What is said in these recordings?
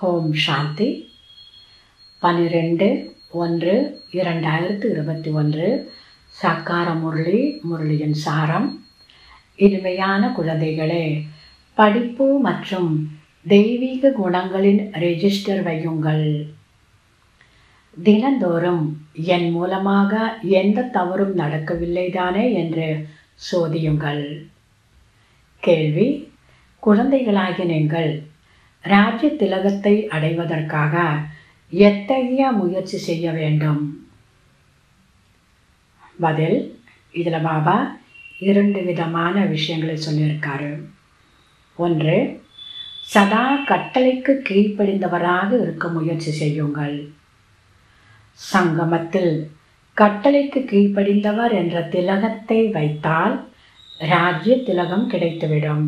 ஓம் சாந்தி பன்னிரெண்டு ஒன்று இரண்டாயிரத்து இருபத்தி ஒன்று சக்கார முரளி முரளியின் சாரம் இனிமையான குழந்தைகளே படிப்பு மற்றும் தெய்வீக குணங்களின் ரெஜிஸ்டர் வையுங்கள் தினந்தோறும் என் மூலமாக எந்த தவறும் நடக்கவில்லை தானே என்று சோதியுங்கள் கேள்வி குழந்தைகளாகிய நீங்கள் ராஜ்ய திலகத்தை அடைவதற்காக எத்தகைய முயற்சி செய்ய வேண்டும் பதில் இதில் பாபா இரண்டு விதமான விஷயங்களை சொல்லியிருக்காரு ஒன்று சதா கட்டளைக்கு கீழ்ப்படிந்தவராக இருக்க முயற்சி செய்யுங்கள் சங்கமத்தில் கட்டளைக்கு கீழ்ப்படிந்தவர் என்ற திலகத்தை வைத்தால் ராஜ்ய திலகம் கிடைத்துவிடும்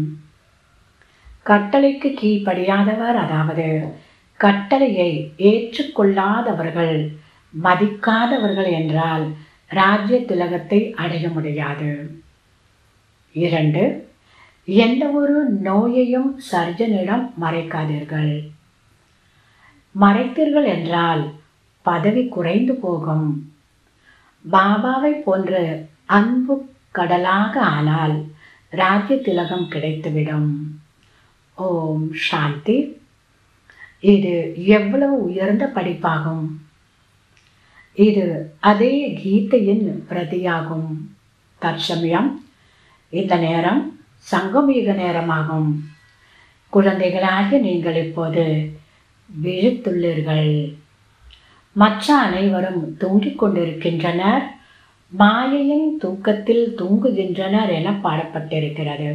கட்டளைக்கு கீழ்ப்படியாதவர் அதாவது கட்டளையை ஏற்றுக்கொள்ளாதவர்கள் மதிக்காதவர்கள் என்றால் ராஜ்ய திலகத்தை அடைய முடியாது இரண்டு எந்த ஒரு நோயையும் சர்ஜனிடம் மறைக்காதீர்கள் மறைத்தீர்கள் என்றால் பதவி குறைந்து போகும் பாபாவை போன்று அன்பு கடலாக ஆனால் ராஜ்ய திலகம் கிடைத்துவிடும் ஓம் சாந்தி இது எவ்வளவு உயர்ந்த படிப்பாகும் இது அதே கீதையின் பிரதியாகும் தற்சமயம் இந்த நேரம் சங்கமீக நேரமாகும் குழந்தைகளாக நீங்கள் இப்போது விழித்துள்ளீர்கள் மற்ற அனைவரும் தூங்கிக் கொண்டிருக்கின்றனர் மாயையின் தூக்கத்தில் தூங்குகின்றனர் என பாடப்பட்டிருக்கிறது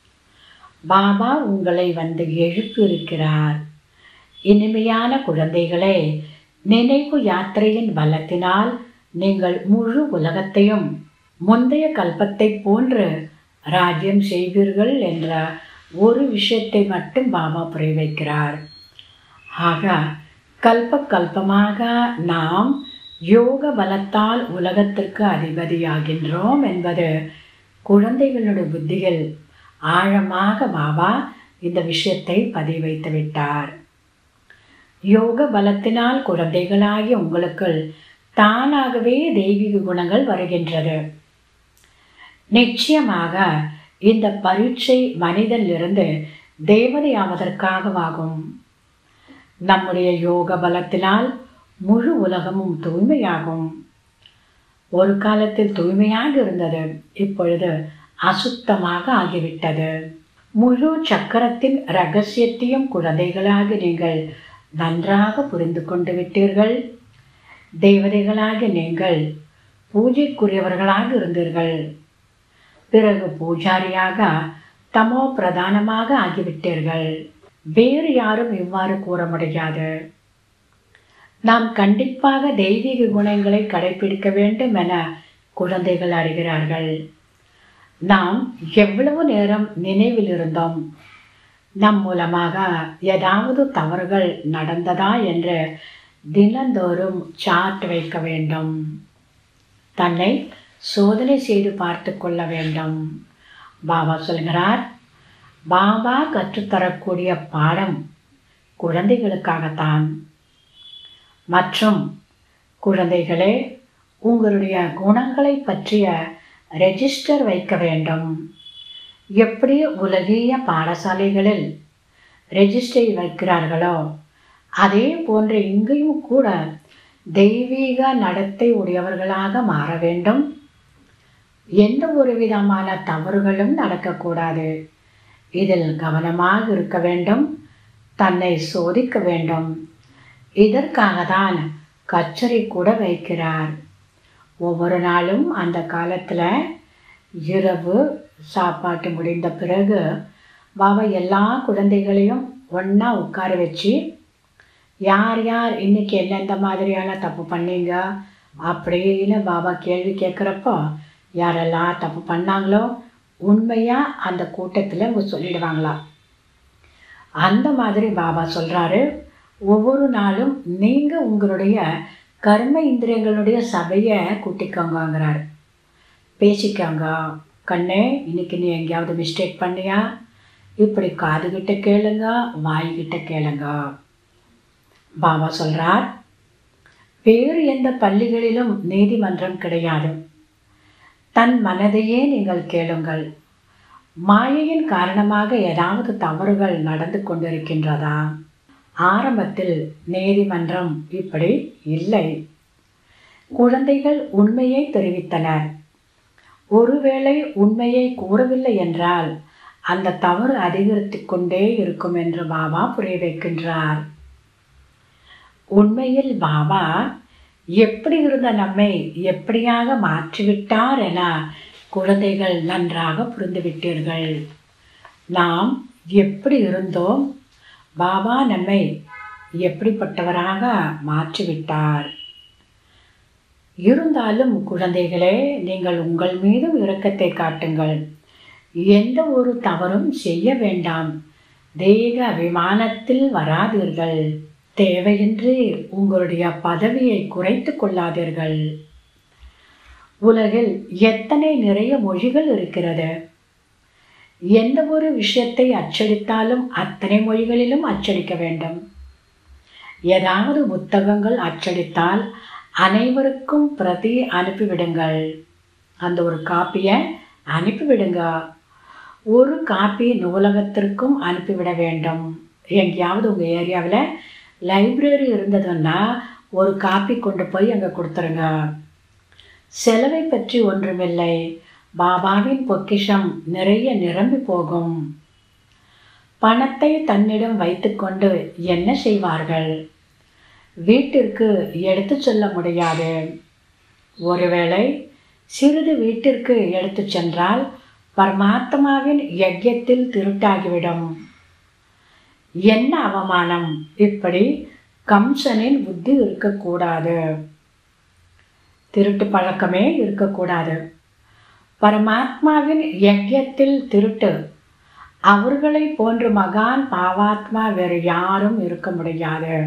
பாபா உங்களை வந்து எழுப்பியிருக்கிறார் இனிமையான குழந்தைகளே நினைவு யாத்திரையின் பலத்தினால் நீங்கள் முழு உலகத்தையும் முந்தைய கல்பத்தை போன்று ராஜ்யம் செய்வீர்கள் என்ற ஒரு விஷயத்தை மட்டும் பாபா புரிய வைக்கிறார் ஆக கல்ப கல்பமாக நாம் யோக பலத்தால் உலகத்திற்கு அதிபதியாகின்றோம் என்பது குழந்தைகளுடைய புத்தியில் ஆழமாக பாபா இந்த விஷயத்தை பதிவு வைத்து விட்டார் யோக பலத்தினால் குழந்தைகளாகி உங்களுக்குள் தானாகவே தெய்வீக குணங்கள் வருகின்றது நிச்சயமாக இந்த பரீட்சை மனிதனிலிருந்து தேவதை ஆவதற்காகவாகும் நம்முடைய யோக பலத்தினால் முழு உலகமும் தூய்மையாகும் ஒரு காலத்தில் தூய்மையாக இருந்தது இப்பொழுது அசுத்தமாக ஆகிவிட்டது முழு சக்கரத்தின் ரகசியத்தையும் குழந்தைகளாக நீங்கள் நன்றாக புரிந்து கொண்டு விட்டீர்கள் தேவதைகளாக நீங்கள் பூஜைக்குரியவர்களாக இருந்தீர்கள் பிறகு பூஜாரியாக தமோ பிரதானமாக ஆகிவிட்டீர்கள் வேறு யாரும் இவ்வாறு கூற முடியாது நாம் கண்டிப்பாக தெய்வீக குணங்களை கடைபிடிக்க வேண்டும் என குழந்தைகள் அறிகிறார்கள் நாம் எவ்வளவு நேரம் நினைவில் இருந்தோம் நம் மூலமாக ஏதாவது தவறுகள் நடந்ததா என்று தினந்தோறும் சார்ட் வைக்க வேண்டும் தன்னை சோதனை செய்து பார்த்து கொள்ள வேண்டும் பாபா சொல்கிறார் பாபா கற்றுத்தரக்கூடிய பாடம் குழந்தைகளுக்காகத்தான் மற்றும் குழந்தைகளே உங்களுடைய குணங்களை பற்றிய ரெஜிஸ்டர் வைக்க வேண்டும் எப்படி உலகிய பாடசாலைகளில் ரெஜிஸ்டர் வைக்கிறார்களோ அதே போன்று இங்கேயும் கூட தெய்வீக நடத்தை உடையவர்களாக மாற வேண்டும் எந்த ஒரு விதமான தவறுகளும் நடக்கக்கூடாது இதில் கவனமாக இருக்க வேண்டும் தன்னை சோதிக்க வேண்டும் இதற்காக தான் கச்சரை கூட வைக்கிறார் ஒவ்வொரு நாளும் அந்த காலத்தில் இரவு சாப்பாட்டு முடிந்த பிறகு பாபா எல்லா குழந்தைகளையும் ஒன்றா உட்கார வச்சு யார் யார் இன்றைக்கி எந்தெந்த மாதிரியான தப்பு பண்ணீங்க அப்படின்னு பாபா கேள்வி கேட்குறப்போ யாரெல்லாம் தப்பு பண்ணாங்களோ உண்மையாக அந்த கூட்டத்தில் அவங்க சொல்லிடுவாங்களாம் அந்த மாதிரி பாபா சொல்கிறாரு ஒவ்வொரு நாளும் நீங்கள் உங்களுடைய கர்ம இந்திரியங்களுடைய சபையை கூட்டிக்கோங்கங்கிறார் பேசிக்கோங்க கண்ணே இன்னைக்கு நீ எங்கேயாவது மிஸ்டேக் பண்ணியா இப்படி காதுகிட்ட கேளுங்க வாய்கிட்ட கேளுங்க பாபா சொல்றார் வேறு எந்த பள்ளிகளிலும் நீதிமன்றம் கிடையாது தன் மனதையே நீங்கள் கேளுங்கள் மாயையின் காரணமாக ஏதாவது தவறுகள் நடந்து கொண்டிருக்கின்றதா ஆரம்பத்தில் நீதிமன்றம் இப்படி இல்லை குழந்தைகள் உண்மையை தெரிவித்தனர் ஒருவேளை உண்மையை கூறவில்லை என்றால் அந்த தவறு அதிகரித்து கொண்டே இருக்கும் என்று பாபா புரிய வைக்கின்றார் உண்மையில் பாபா எப்படி இருந்த நம்மை எப்படியாக மாற்றிவிட்டார் என குழந்தைகள் நன்றாக புரிந்துவிட்டீர்கள் நாம் எப்படி இருந்தோம் பாபா நம்மை எப்படிப்பட்டவராக மாற்றிவிட்டார் இருந்தாலும் குழந்தைகளே நீங்கள் உங்கள் மீதும் இரக்கத்தை காட்டுங்கள் எந்த ஒரு தவறும் செய்ய வேண்டாம் தேக விமானத்தில் வராதீர்கள் தேவையின்றி உங்களுடைய பதவியை குறைத்து கொள்ளாதீர்கள் உலகில் எத்தனை நிறைய மொழிகள் இருக்கிறது எந்த ஒரு விஷயத்தை அச்சடித்தாலும் அத்தனை மொழிகளிலும் அச்சடிக்க வேண்டும் ஏதாவது புத்தகங்கள் அச்சடித்தால் அனைவருக்கும் பிரதி அனுப்பிவிடுங்கள் அந்த ஒரு காப்பியை அனுப்பிவிடுங்க ஒரு காப்பி நூலகத்திற்கும் அனுப்பிவிட வேண்டும் எங்கேயாவது உங்கள் ஏரியாவில் லைப்ரரி இருந்ததுன்னா ஒரு காப்பி கொண்டு போய் அங்கே கொடுத்துருங்க செலவை பற்றி ஒன்றுமில்லை பாபாவின் பொக்கிஷம் நிறைய நிரம்பி போகும் பணத்தை தன்னிடம் வைத்துக்கொண்டு என்ன செய்வார்கள் வீட்டிற்கு எடுத்து செல்ல முடியாது ஒருவேளை சிறிது வீட்டிற்கு எடுத்து சென்றால் பரமாத்மாவின் யஜ்யத்தில் திருட்டாகிவிடும் என்ன அவமானம் இப்படி கம்சனின் புத்தி இருக்கக்கூடாது திருட்டு பழக்கமே இருக்கக்கூடாது பரமாத்மாவின் யஜ்யத்தில் திருட்டு அவர்களை போன்று மகான் பாவாத்மா வேறு யாரும் இருக்க முடியாது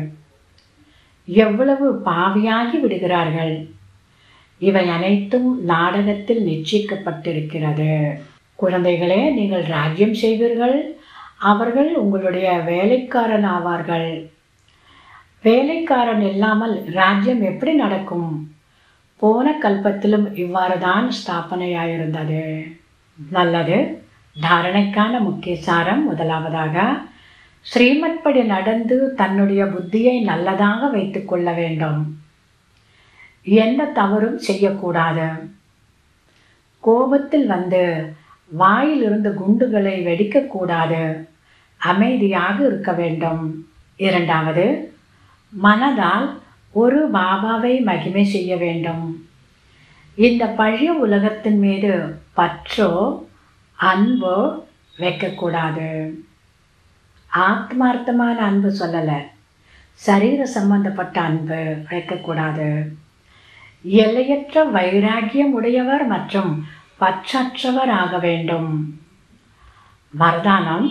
எவ்வளவு பாவியாகி விடுகிறார்கள் இவை அனைத்தும் நாடகத்தில் நிச்சயிக்கப்பட்டிருக்கிறது குழந்தைகளே நீங்கள் ராஜ்யம் செய்வீர்கள் அவர்கள் உங்களுடைய வேலைக்காரன் ஆவார்கள் வேலைக்காரன் இல்லாமல் ராஜ்யம் எப்படி நடக்கும் போன கல்பத்திலும் இவ்வாறு தான் ஸ்தாபனையாயிருந்தது நல்லது தாரணைக்கான முக்கிய சாரம் முதலாவதாக ஸ்ரீமத் படி நடந்து தன்னுடைய புத்தியை நல்லதாக வைத்துக் கொள்ள வேண்டும் எந்த தவறும் செய்யக்கூடாது கோபத்தில் வந்து வாயிலிருந்து குண்டுகளை வெடிக்கக்கூடாது அமைதியாக இருக்க வேண்டும் இரண்டாவது மனதால் ஒரு பாபாவை மகிமை செய்ய வேண்டும் இந்த பழைய உலகத்தின் மீது பற்றோ அன்போ வைக்கக்கூடாது ஆத்மார்த்தமான அன்பு சொல்லலை சரீர சம்பந்தப்பட்ட அன்பு வைக்கக்கூடாது எல்லையற்ற வைராகியம் உடையவர் மற்றும் பற்றற்றவர் ஆக வேண்டும் வரதானம்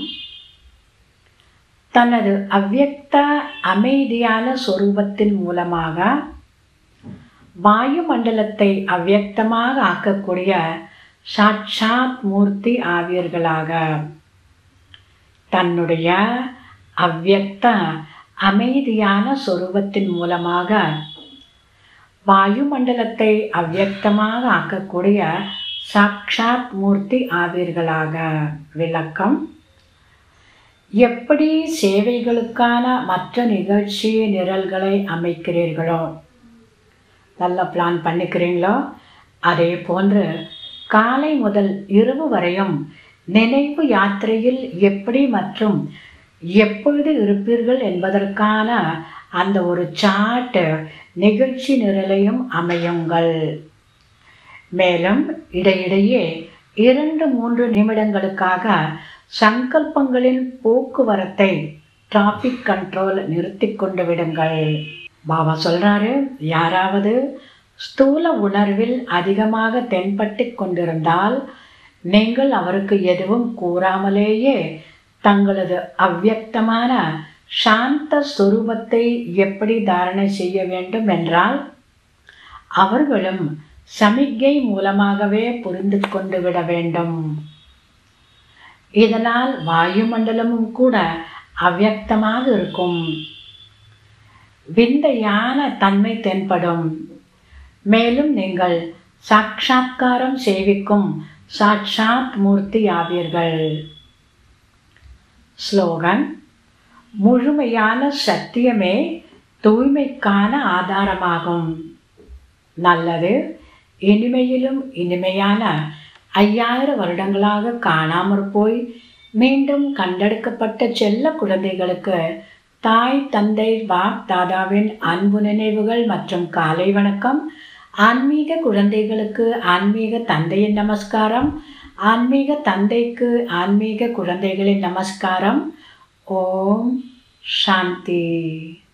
தனது அவ்யக்த அமைதியான சொரூபத்தின் மூலமாக வாயு மண்டலத்தை அவ்யக்தமாக ஆக்கக்கூடிய சாட்சாத் மூர்த்தி ஆவியர்களாக தன்னுடைய அவ்யக்த அமைதியான சொரூபத்தின் மூலமாக வாயுமண்டலத்தை அவ்யக்தமாக ஆக்கக்கூடிய சாக்ஷாத் மூர்த்தி ஆவீர்களாக விளக்கம் எப்படி சேவைகளுக்கான மற்ற நிகழ்ச்சி நிரல்களை அமைக்கிறீர்களோ நல்ல பிளான் பண்ணிக்கிறீங்களோ அதே போன்று காலை முதல் இரவு வரையும் நினைவு யாத்திரையில் எப்படி மற்றும் எப்பொழுது இருப்பீர்கள் என்பதற்கான அந்த ஒரு சார்ட் நிகழ்ச்சி நிரலையும் அமையுங்கள் மேலும் இடையிடையே இரண்டு மூன்று நிமிடங்களுக்காக சங்கல்பங்களின் போக்குவரத்தை டிராஃபிக் கண்ட்ரோல் நிறுத்தி கொண்டு விடுங்கள் பாபா சொல்றாரு யாராவது ஸ்தூல உணர்வில் அதிகமாக தென்பட்டு கொண்டிருந்தால் நீங்கள் அவருக்கு எதுவும் கூறாமலேயே தங்களது அவ்யக்தமான சாந்த ஸ்வரூபத்தை எப்படி தாரணை செய்ய வேண்டும் என்றால் அவர்களும் சமிக்கை மூலமாகவே புரிந்து கொண்டு விட வேண்டும் இதனால் வாயுமண்டலமும் கூட அவ்யக்தமாக இருக்கும் விந்தையான தன்மை தென்படும் மேலும் நீங்கள் சாட்சாத்காரம் சேவிக்கும் சாட்சாத் மூர்த்தி ஆவீர்கள் ஸ்லோகன் முழுமையான சத்தியமே தூய்மைக்கான ஆதாரமாகும் நல்லது இனிமையிலும் இனிமையான ஐயாயிரம் வருடங்களாக காணாமற் போய் மீண்டும் கண்டெடுக்கப்பட்ட செல்ல குழந்தைகளுக்கு தாய் தந்தை பாப் தாதாவின் அன்பு நினைவுகள் மற்றும் காலை வணக்கம் ஆன்மீக குழந்தைகளுக்கு ஆன்மீக தந்தையின் நமஸ்காரம் ஆன்மீக தந்தைக்கு ஆன்மீக குழந்தைகளின் நமஸ்காரம் ஓம் சாந்தி